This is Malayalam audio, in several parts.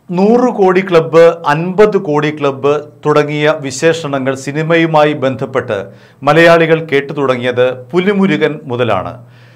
നൂറ് കോടി ക്ലബ്ബ് അൻപത് കോടി ക്ലബ്ബ് തുടങ്ങിയ വിശേഷണങ്ങൾ സിനിമയുമായി ബന്ധപ്പെട്ട് മലയാളികൾ കേട്ടു തുടങ്ങിയത് പുലിമുരുകൻ മുതലാണ്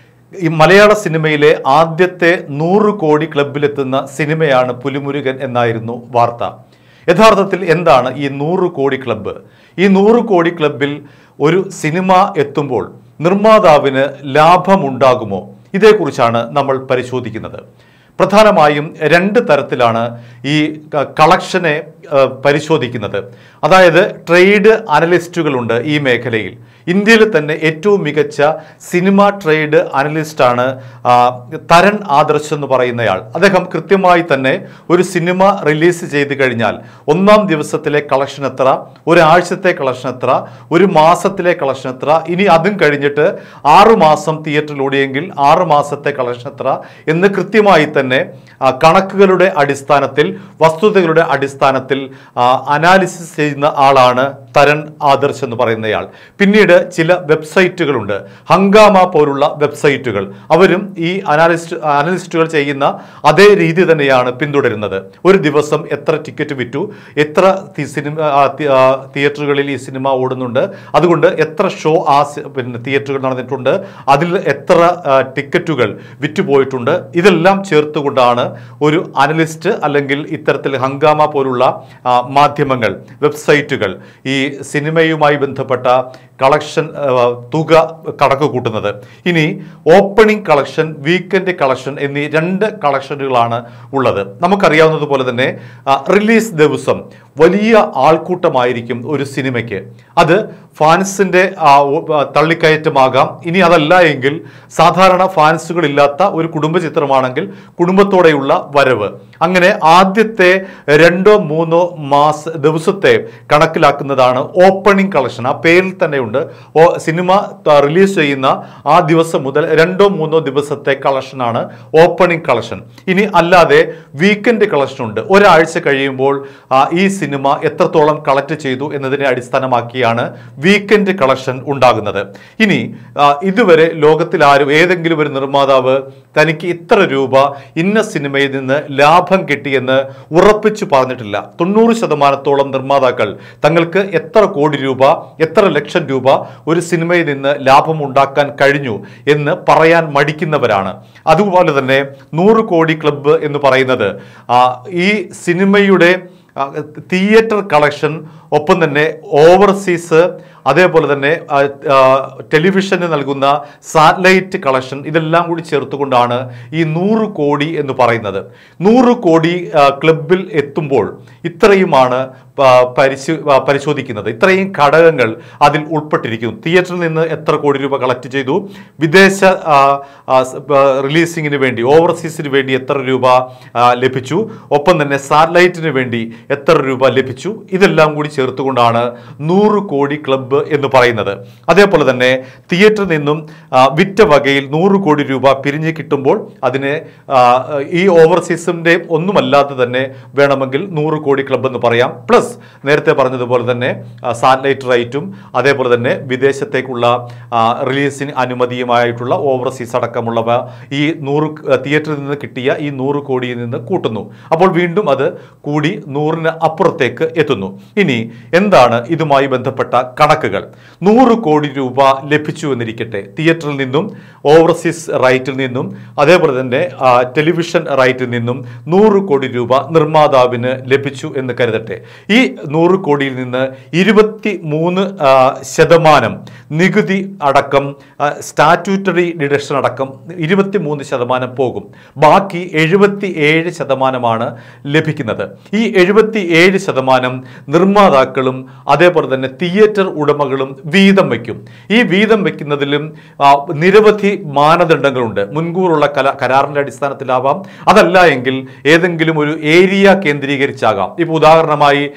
ഈ മലയാള സിനിമയിലെ ആദ്യത്തെ നൂറ് കോടി ക്ലബിലെത്തുന്ന സിനിമയാണ് പുലിമുരുകൻ എന്നായിരുന്നു വാർത്ത യഥാർത്ഥത്തിൽ എന്താണ് ഈ നൂറ് കോടി ക്ലബ്ബ് ഈ നൂറ് കോടി ക്ലബിൽ ഒരു സിനിമ എത്തുമ്പോൾ നിർമ്മാതാവിന് ലാഭമുണ്ടാകുമോ ഇതേക്കുറിച്ചാണ് നമ്മൾ പരിശോധിക്കുന്നത് പ്രധാനമായും രണ്ട് തരത്തിലാണ് ഈ ക- കളക്ഷനെ ആ, പരിശോധിക്കുന്നത് അതായത് ട്രേഡ് അനലിസ്റ്റുകളുണ്ട് ഈ മേഖലയിൽ ഇന്ത്യയിൽ തന്നെ ഏറ്റവും മികച്ച സിനിമ ട്രേഡ് അനലിസ്റ്റാണ് ആ, തരൺ ആദർശ് എന്ന് പറയുന്നയാൾ അദ്ദേഹം കൃത്യമായി തന്നെ ഒരു സിനിമ റിലീസ് ചെയ്ത് കഴിഞ്ഞാൽ ഒന്നാം ദിവസത്തിലെ കളക്ഷൻ എത്ര ഒരാഴ്ചത്തെ കളക്ഷൻ എത്ര ഒരു മാസത്തിലെ കളക്ഷൻ എത്ര ഇനി അതും കഴിഞ്ഞിട്ട് ആറു മാസം തിയേറ്ററിൽ ഓടിയെങ്കിൽ ആറ് മാസത്തെ കളക്ഷൻ എത്ര എന്ന് കൃത്യമായി തന്നെ ആ, കണക്കുകളുടെ അടിസ്ഥാനത്തിൽ വസ്തുതകളുടെ അടിസ്ഥാനത്തിൽ അനാലിസിസ് ചെയ്യുന്ന ആളാണ് തരൺ ആദർശ് എന്ന് പറയുന്നയാൾ പിന്നീട് ചില വെബ്സൈറ്റുകളുണ്ട് ഹങ്കാമ പോലുള്ള വെബ്സൈറ്റുകൾ അവരും ഈ അനാലിസ്റ്റ് അനലിസ്റ്റുകൾ ചെയ്യുന്ന അതേ രീതി തന്നെയാണ് പിന്തുടരുന്നത് ഒരു ദിവസം എത്ര ടിക്കറ്റ് വിറ്റു എത്ര തി- സിനിമ ആ, തി- ആ, തിയേറ്ററുകളിൽ ഈ സിനിമ ഓടുന്നുണ്ട് അതുകൊണ്ട് എത്ര ഷോ ആ സി- പിന്നെ തിയേറ്ററുകൾ നടന്നിട്ടുണ്ട് അതിൽ എത്ര ആ, ടിക്കറ്റുകൾ വിറ്റുപോയിട്ടുണ്ട് ഇതെല്ലാം ചേർത്തുകൊണ്ടാണ് ഒരു അനലിസ്റ്റ് അല്ലെങ്കിൽ ഇത്തരത്തിൽ ഹങ്കാമ പോലുള്ള ആ, മാധ്യമങ്ങൾ വെബ്സൈറ്റുകൾ ഈ സിനിമയുമായി ബന്ധപ്പെട്ട കളക്ഷൻ ആ, തുക കണക്ക് കൂട്ടുന്നത് ഇനി ഓപ്പണിംഗ് കളക്ഷൻ വീക്കെൻഡ് കളക്ഷൻ എന്നീ രണ്ട് കളക്ഷനുകളാണ് ഉള്ളത് നമുക്കറിയാവുന്നതുപോലെ തന്നെ ആ, റിലീസ് ദിവസം വലിയ ആൾക്കൂട്ടമായിരിക്കും ഒരു സിനിമയ്ക്ക് അത് ഫാൻസിന്റെ ആ, ഒ- ആ, തള്ളിക്കയറ്റമാകാം ഇനി അതല്ല എങ്കിൽ സാധാരണ ഫാൻസുകളില്ലാത്ത ഒരു കുടുംബ ചിത്രമാണെങ്കിൽ കുടുംബത്തോടെയുള്ള വരവ് അങ്ങനെ ആദ്യത്തെ രണ്ടോ മൂന്നോ മാസ ദിവസത്തെ കണക്കിലാക്കുന്നതാണ് ഓപ്പണിംഗ് കളക്ഷൻ ആ പേരിൽ തന്നെയുണ്ട് ഓ സിനിമ ത- റിലീസ് ചെയ്യുന്ന ആ ദിവസം മുതൽ രണ്ടോ മൂന്നോ ദിവസത്തെ കളക്ഷനാണ് ഓപ്പണിംഗ് കളക്ഷൻ ഇനി അല്ലാതെ വീക്കെൻഡ് കളക്ഷൻ ഉണ്ട് ഒരാഴ്ച കഴിയുമ്പോൾ ആ, ഈ സിനിമ എത്രത്തോളം കളക്ട് ചെയ്തു എന്നതിനെ അടിസ്ഥാനമാക്കിയാണ് വീക്കെൻഡ് കളക്ഷൻ ഉണ്ടാകുന്നത് ഇനി ആ, ഇതുവരെ ലോകത്തിൽ ആരും ഏതെങ്കിലും ഒരു നിർമ്മാതാവ് തനിക്ക് ഇത്ര രൂപ ഇന്ന സിനിമയിൽ നിന്ന് ലാഭം കിട്ടിയെന്ന് ഉറപ്പിച്ചു പറഞ്ഞിട്ടില്ല തൊണ്ണൂറ് ശതമാനത്തോളം നിർമ്മാതാക്കൾ തങ്ങൾക്ക് എത്ര കോടി രൂപ എത്ര ലക്ഷം രൂപ ഒരു സിനിമയിൽ നിന്ന് ലാഭം ഉണ്ടാക്കാൻ കഴിഞ്ഞു എന്ന് പറയാൻ മടിക്കുന്നവരാണ് അതുപോലെ തന്നെ നൂറ് കോടി ക്ലബ്ബ് എന്ന് പറയുന്നത് ആ, ഈ സിനിമയുടെ ആ, തിയേറ്റർ കളക്ഷൻ ഒപ്പം തന്നെ ഓവർസീസ് അതേപോലെ തന്നെ ആ, ആ, ടെലിവിഷന് നൽകുന്ന സാറ്റലൈറ്റ് കളക്ഷൻ ഇതെല്ലാം കൂടി ചേർത്തുകൊണ്ടാണ് ഈ നൂറ് കോടി എന്ന് പറയുന്നത് നൂറ് കോടി ആ, ക്ലബിൽ എത്തുമ്പോൾ ഇത്രയുമാണ് ആ, പരിശോ ആ, പരിശോധിക്കുന്നത് ഇത്രയും ഘടകങ്ങൾ അതിൽ ഉൾപ്പെട്ടിരിക്കുന്നു തിയേറ്ററിൽ നിന്ന് എത്ര കോടി രൂപ കളക്ട് ചെയ്തു വിദേശ ആ, ആ, സ്- ആ, റിലീസിങ്ങിന് വേണ്ടി ഓവർസീസിന് വേണ്ടി എത്ര രൂപ ആ, ലഭിച്ചു ഒപ്പം തന്നെ സാറ്റലൈറ്റിന് വേണ്ടി എത്ര രൂപ ലഭിച്ചു ഇതെല്ലാം കൂടി ചേർത്തുകൊണ്ടാണ് നൂറ് കോടി ക്ലബ്ബ് എന്ന് പറയുന്നത് അതേപോലെ തന്നെ തിയേറ്ററിൽ നിന്നും ആ, വിറ്റ വകയിൽ നൂറ് കോടി രൂപ പിരിഞ്ഞ് കിട്ടുമ്പോൾ അതിനെ ആ, ഈ ഓവർസീസിൻ്റെ ഒന്നുമല്ലാതെ തന്നെ വേണമെങ്കിൽ നൂറ് കോടി ക്ലബ്ബ് എന്ന് പറയാം പ്ലസ് നേരത്തെ പറഞ്ഞതുപോലെ തന്നെ സാറ്റലൈറ്റ് റൈറ്റും അതേപോലെ തന്നെ വിദേശത്തേക്കുള്ള ആ, റിലീസിന് അനുമതിയുമായിട്ടുള്ള ഓവർസീസ് അടക്കമുള്ളവ ഈ നൂറ് ക- തിയേറ്ററിൽ നിന്ന് കിട്ടിയ ഈ നൂറ് കോടിയിൽ നിന്ന് കൂട്ടുന്നു അപ്പോൾ വീണ്ടും അത് കൂടി നൂറിന് അപ്പുറത്തേക്ക് എത്തുന്നു ഇനി എന്താണ് ഇതുമായി ബന്ധപ്പെട്ട കണക്കുകൾ നൂറ് കോടി രൂപ ലഭിച്ചു എന്നിരിക്കട്ടെ തിയേറ്ററിൽ നിന്നും ഓവർസീസ് റൈറ്റിൽ നിന്നും അതേപോലെ തന്നെ ആ, ടെലിവിഷൻ റൈറ്റിൽ നിന്നും നൂറ് കോടി രൂപ നിർമ്മാതാവിന് ലഭിച്ചു എന്ന് കരുതട്ടെ ഈ നൂറ് കോടിയിൽ നിന്ന് ഇരുപത്തി മൂന്ന് ആ, ശതമാനം നികുതി അടക്കം സ്റ്റാറ്റ്യൂട്ടറി ഡിഡക്ഷൻ അടക്കം ഇരുപത്തി മൂന്ന് ശതമാനം പോകും ബാക്കി എഴുപത്തി ഏഴ് ശതമാനമാണ് ലഭിക്കുന്നത് ഈ എഴുപത്തി ഏഴ് ശതമാനം നിർമ്മാതാക്കളും അതേപോലെ തന്നെ തിയേറ്റർ ഉടമകളും വീതം വയ്ക്കും ഈ വീതം വയ്ക്കുന്നതിലും ആ, നിരവധി മാനദണ്ഡങ്ങളുണ്ട് മുൻകൂറുള്ള കല കരാറിന്റെ അടിസ്ഥാനത്തിലാവാം അതല്ല എങ്കിൽ ഏതെങ്കിലും ഒരു ഏരിയ കേന്ദ്രീകരിച്ചാകാം ഇപ്പോൾ ഉദാഹരണമായി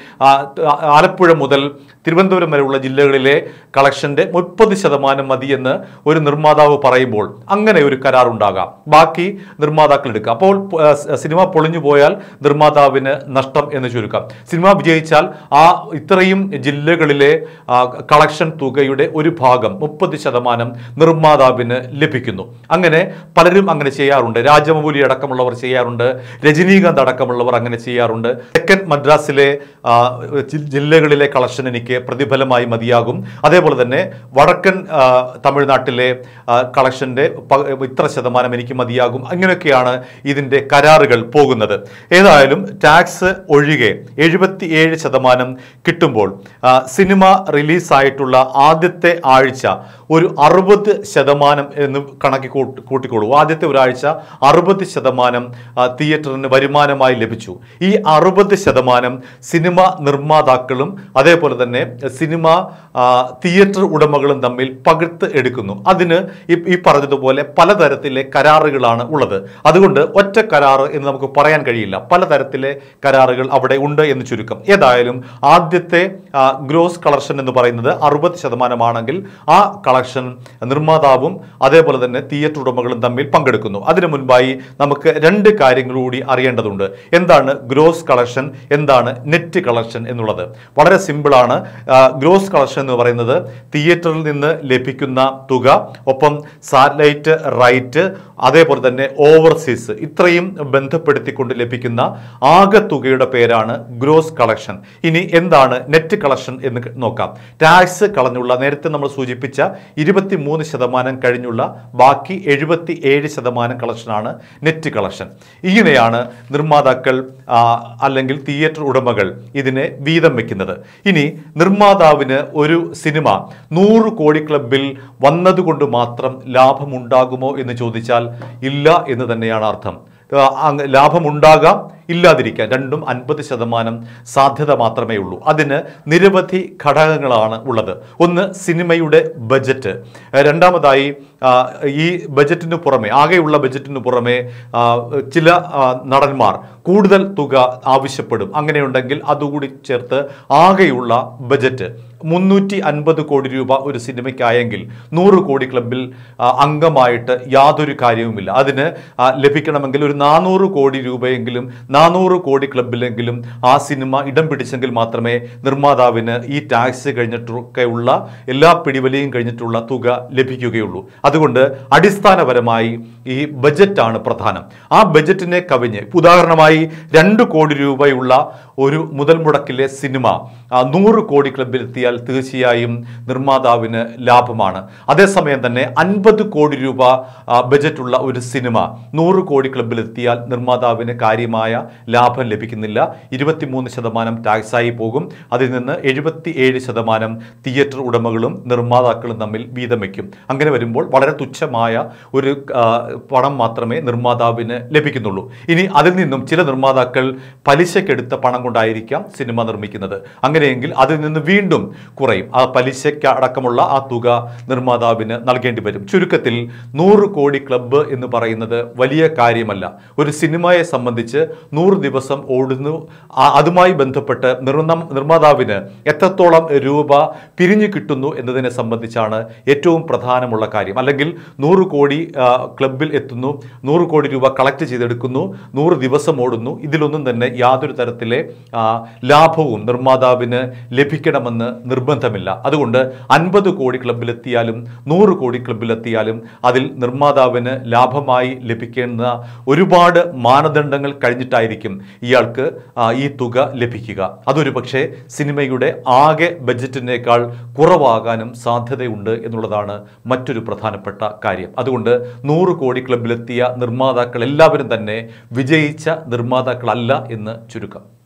ആ, ആ- ആലപ്പുഴ മുതൽ തിരുവനന്തപുരം വരെയുള്ള ജില്ലകളിലെ കളക്ഷന്റെ മുപ്പത് ശതമാനം മതിയെന്ന് ഒരു നിർമ്മാതാവ് പറയുമ്പോൾ അങ്ങനെ ഒരു കരാർ ഉണ്ടാകാം ബാക്കി നിർമ്മാതാക്കൾ എടുക്കുക അപ്പോൾ ആ, സ് സിനിമ പൊളിഞ്ഞു പോയാൽ നിർമ്മാതാവിന് നഷ്ടം എന്ന് ചുരുക്കം സിനിമ വിജയിച്ചാൽ ആ ഇത്രയും ജില്ലകളിലെ ആ, കളക്ഷൻ തുകയുടെ ഒരു ഭാഗം മുപ്പത് ശതമാനം നിർമ്മാതാവിന് ലഭിക്കുന്നു അങ്ങനെ പലരും അങ്ങനെ ചെയ്യാറുണ്ട് രാജമൗലി അടക്കമുള്ളവർ ചെയ്യാറുണ്ട് രജനീകാന്ത് അടക്കമുള്ളവർ അങ്ങനെ ചെയ്യാറുണ്ട് തെക്കൻ മദ്രാസിലെ ആ, ജി- ജില്ലകളിലെ കളക്ഷൻ എനിക്ക് പ്രതിഫലമായി മതിയാകും അതേപോലെ തന്നെ വടക്കൻ ആ, തമിഴ്നാട്ടിലെ ആ, കളക്ഷന്റെ പ- ഇത്ര ശതമാനം എനിക്ക് മതിയാകും അങ്ങനെയൊക്കെയാണ് ഇതിന്റെ കരാറുകൾ പോകുന്നത് ഏതായാലും ടാക്സ് ഒഴികെ എഴുപത്തി ഏഴ് ശതമാനം കിട്ടുമ്പോൾ ആ, സിനിമ റിലീസായിട്ടുള്ള ആദ്യത്തെ ആഴ്ച ഒരു അറുപത് ശതമാനം എന്ന് കണക്കി കൂട്ടി- കൂട്ടിക്കോളൂ ആദ്യത്തെ ഒരാഴ്ച അറുപത് ശതമാനം ആ, തിയേറ്ററിന് വരുമാനമായി ലഭിച്ചു ഈ അറുപത് ശതമാനം സിനിമ നിർമ്മാതാക്കളും അതേപോലെ തന്നെ സിനിമ ആ, തിയേറ്റർ ഉടമകളും തമ്മിൽ പകുത്ത് എടുക്കുന്നു അതിന് ഈ- ഈ പറഞ്ഞതുപോലെ പലതരത്തിലെ കരാറുകളാണ് ഉള്ളത് അതുകൊണ്ട് ഒറ്റ കരാറ് എന്ന് നമുക്ക് പറയാൻ കഴിയില്ല പലതരത്തിലെ കരാറുകൾ അവിടെ ഉണ്ട് എന്ന് ചുരുക്കം ഏതായാലും ആദ്യത്തെ ആ, ഗ്രോസ് കളക്ഷൻ എന്ന് പറയുന്നത് അറുപത് ശതമാനമാണെങ്കിൽ ആ കളക്ഷൻ നിർമ്മാതാവും അതേപോലെ തന്നെ തിയേറ്റർ ഉടമകളും തമ്മിൽ പങ്കെടുക്കുന്നു അതിനു മുൻപായി നമുക്ക് രണ്ട് കാര്യങ്ങൾ കൂടി അറിയേണ്ടതുണ്ട് എന്താണ് ഗ്രോസ് കളക്ഷൻ എന്താണ് നെറ്റ് കളക്ഷൻ എന്നുള്ളത് വളരെ സിമ്പിളാണ് ഗ്രോസ് കളക്ഷൻ എന്ന് പറയുന്നത് തിയേറ്ററിൽ നിന്ന് ലഭിക്കുന്ന തുക ഒപ്പം സാറ്റലൈറ്റ് റൈറ്റ് അതേപോലെ തന്നെ ഓവർസീസ് ഇത്രയും ബന്ധപ്പെടുത്തിക്കൊണ്ട് ലഭിക്കുന്ന ആകെ തുകയുടെ പേരാണ് ഗ്രോസ് കളക്ഷൻ ഇനി എന്താണ് നെറ്റ് കളക്ഷൻ എന്ന് നോക്കാം ടാക്സ് കളഞ്ഞുള്ള നേരത്തെ നമ്മൾ സൂചിപ്പിച്ച ഇരുപത്തി മൂന്ന് ശതമാനം കഴിഞ്ഞുള്ള ബാക്കി എഴുപത്തി ഏഴ് ശതമാനം കളക്ഷനാണ് നെറ്റ് കളക്ഷൻ ഇങ്ങനെയാണ് നിർമ്മാതാക്കൾ ആ, അല്ലെങ്കിൽ തിയേറ്റർ ഉടമകൾ ഇതിനെ വീതം വെക്കുന്നത് ഇനി നിർമ്മാതാവിന് ഒരു സിനിമ നൂറ് കോടി ക്ലബിൽ വന്നതുകൊണ്ട് മാത്രം ലാഭമുണ്ടാകുമോ എന്ന് ചോദിച്ചാൽ ഇല്ല എന്ന് തന്നെയാണ് അർത്ഥം ആ, അങ്ങ് ലാഭമുണ്ടാകാം ഇല്ലാതിരിക്കാം രണ്ടും അൻപത് ശതമാനം സാധ്യത മാത്രമേ ഉള്ളൂ അതിന് നിരവധി ഘടകങ്ങളാണ് ഉള്ളത് ഒന്ന് സിനിമയുടെ ബജറ്റ് രണ്ടാമതായി ആ, ഈ ബജറ്റിന് പുറമെ ആകെയുള്ള ബജറ്റിന് പുറമെ ആ, ചില ആ, നടന്മാർ കൂടുതൽ തുക ആവശ്യപ്പെടും അങ്ങനെയുണ്ടെങ്കിൽ അതുകൂടി ചേർത്ത് ആകെയുള്ള ബജറ്റ് മുന്നൂറ്റി അൻപത് കോടി രൂപ ഒരു സിനിമയ്ക്കായെങ്കിൽ നൂറ് കോടി ക്ലബിൽ ആ, അംഗമായിട്ട് യാതൊരു കാര്യവുമില്ല അതിന് ആ, ലഭിക്കണമെങ്കിൽ ഒരു നാനൂറ് കോടി രൂപയെങ്കിലും നാനൂറ് കോടി ക്ലബിലെങ്കിലും ആ സിനിമ ഇടം പിടിച്ചെങ്കിൽ മാത്രമേ നിർമ്മാതാവിന് ഈ ടാക്സ് കഴിഞ്ഞിട്ടൊക്കെ ഉള്ള എല്ലാ പിടിവലിയും കഴിഞ്ഞിട്ടുള്ള തുക ലഭിക്കുകയുള്ളൂ അതുകൊണ്ട് അടിസ്ഥാനപരമായി ഈ ബജറ്റാണ് പ്രധാനം ആ ബജറ്റിനെ കവിഞ്ഞ് ഇപ്പൊ ഉദാഹരണമായി രണ്ട് കോടി രൂപയുള്ള ഒരു മുതൽ മുടക്കിലെ സിനിമ ആ, നൂറ് കോടി ക്ലബിലെത്തിയാൽ തീർച്ചയായും നിർമ്മാതാവിന് ലാഭമാണ് അതേസമയം തന്നെ അൻപത് കോടി രൂപ ആ, ബജറ്റുള്ള ഒരു സിനിമ നൂറ് കോടി ക്ലബിലെത്തിയാൽ നിർമ്മാതാവിന് കാര്യമായ ലാഭം ലഭിക്കുന്നില്ല ഇരുപത്തിമൂന്ന് ശതമാനം ടാക്സായി പോകും അതിൽ നിന്ന് എഴുപത്തി ഏഴ് ശതമാനം തിയേറ്റർ ഉടമകളും നിർമ്മാതാക്കളും തമ്മിൽ വീതം വയ്ക്കും അങ്ങനെ വരുമ്പോൾ വളരെ തുച്ഛമായ ഒരു ആ, പണം മാത്രമേ നിർമ്മാതാവിന് ലഭിക്കുന്നുള്ളൂ ഇനി അതിൽ നിന്നും ചില നിർമ്മാതാക്കൾ പലിശക്കെടുത്ത പണം കൊണ്ടായിരിക്കാം സിനിമ നിർമ്മിക്കുന്നത് അങ്ങനെയെങ്കിൽ അതിൽ നിന്ന് വീണ്ടും കുറയും ആ പലിശയ്ക്ക് അടക്കമുള്ള ആ തുക നിർമ്മാതാവിന് നൽകേണ്ടി വരും ചുരുക്കത്തിൽ നൂറ് കോടി ക്ലബ്ബ് എന്ന് പറയുന്നത് വലിയ കാര്യമല്ല ഒരു സിനിമയെ സംബന്ധിച്ച് നൂറ് ദിവസം ഓടുന്നു ആ- അതുമായി ബന്ധപ്പെട്ട് നിർമ്മ നിർമ്മാതാവിന് എത്രത്തോളം രൂപ പിരിഞ്ഞു കിട്ടുന്നു എന്നതിനെ സംബന്ധിച്ചാണ് ഏറ്റവും പ്രധാനമുള്ള കാര്യം അല്ലെങ്കിൽ നൂറ് കോടി ആ, ക്ലബിൽ എത്തുന്നു നൂറ് കോടി രൂപ കളക്ട് ചെയ്തെടുക്കുന്നു നൂറ് ദിവസം ഓടുന്നു ഇതിലൊന്നും തന്നെ യാതൊരു തരത്തിലെ ആ, ലാഭവും നിർമ്മാതാവിന് ലഭിക്കണമെന്ന് നിർബന്ധമില്ല അതുകൊണ്ട് അൻപത് കോടി ക്ലബിലെത്തിയാലും നൂറ് കോടി ക്ലബിലെത്തിയാലും അതിൽ നിർമ്മാതാവിന് ലാഭമായി ലഭിക്കുന്ന ഒരുപാട് മാനദണ്ഡങ്ങൾ കഴിഞ്ഞിട്ടായിരിക്കും ഇയാൾക്ക് ആ, ഈ തുക ലഭിക്കുക അതൊരു പക്ഷേ സിനിമയുടെ ആകെ ബജറ്റിനേക്കാൾ കുറവാകാനും സാധ്യതയുണ്ട് എന്നുള്ളതാണ് മറ്റൊരു പ്രധാനപ്പെട്ട കാര്യം അതുകൊണ്ട് നൂറ് കോടി ക്ലബിലെത്തിയ നിർമ്മാതാക്കൾ എല്ലാവരും തന്നെ വിജയിച്ച നിർമ്മാതാക്കളല്ല എന്ന് ചുരുക്കം